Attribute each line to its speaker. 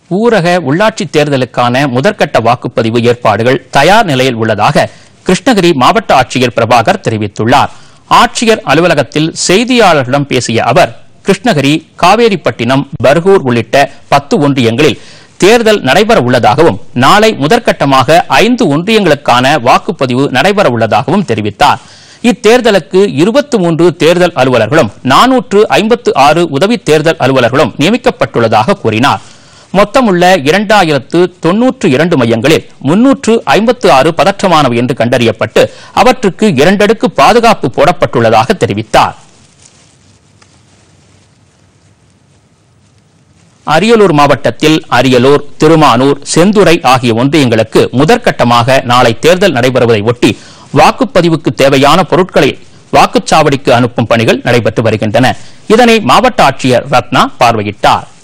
Speaker 1: ஊரக உள்ளாட்சி தேர்தலுக்கான முதற்கட்ட வாக்குப்பதிவு ஏற்பாடுகள் தயார் நிலையில் உள்ளதாக கிருஷ்ணகிரி மாவட்ட ஆட்சியர் பிரபாகர் தெரிவித்துள்ளார் ஆட்சியர் அலுவலகத்தில் செய்தியாளர்களிடம் பேசிய அவர் கிருஷ்ணகிரி காவேரிப்பட்டினம் பர்கூர் உள்ளிட்ட பத்து ஒன்றியங்களில் தேர்தல் நடைபெற உள்ளதாகவும் நாளை முதற்கட்டமாக ஐந்து ஒன்றியங்களுக்கான வாக்குப்பதிவு நடைபெற உள்ளதாகவும் தெரிவித்தார் இத்தேர்தலுக்கு இருபத்தி மூன்று தேர்தல் அலுவலர்களும் நானூற்று ஐம்பத்து ஆறு உதவி தேர்தல் அலுவலர்களும் நியமிக்கப்பட்டுள்ளதாக கூறினார் மொத்தமுள்ள இரண்டாயிரத்து தொன்னூற்று இரண்டு மையங்களில் முன்னூற்று ஐம்பத்து ஆறு பதற்றமானவை என்று கண்டறியப்பட்டு அவற்றுக்கு இரண்டடுக்கு பாதுகாப்பு போடப்பட்டுள்ளதாக தெரிவித்தார் அரியலூர் மாவட்டத்தில் அரியலூர் திருமானூர் செந்துறை ஆகிய ஒன்றியங்களுக்கு முதற்கட்டமாக நாளை தேர்தல் நடைபெறுவதை ஒட்டி வாக்குப்பதிவுக்கு தேவையான பொருட்களை வாக்குச்சாவடிக்கு அனுப்பும் பணிகள் நடைபெற்று வருகின்றன இதனை மாவட்ட ஆட்சியர் ரத்னா பார்வையிட்டார்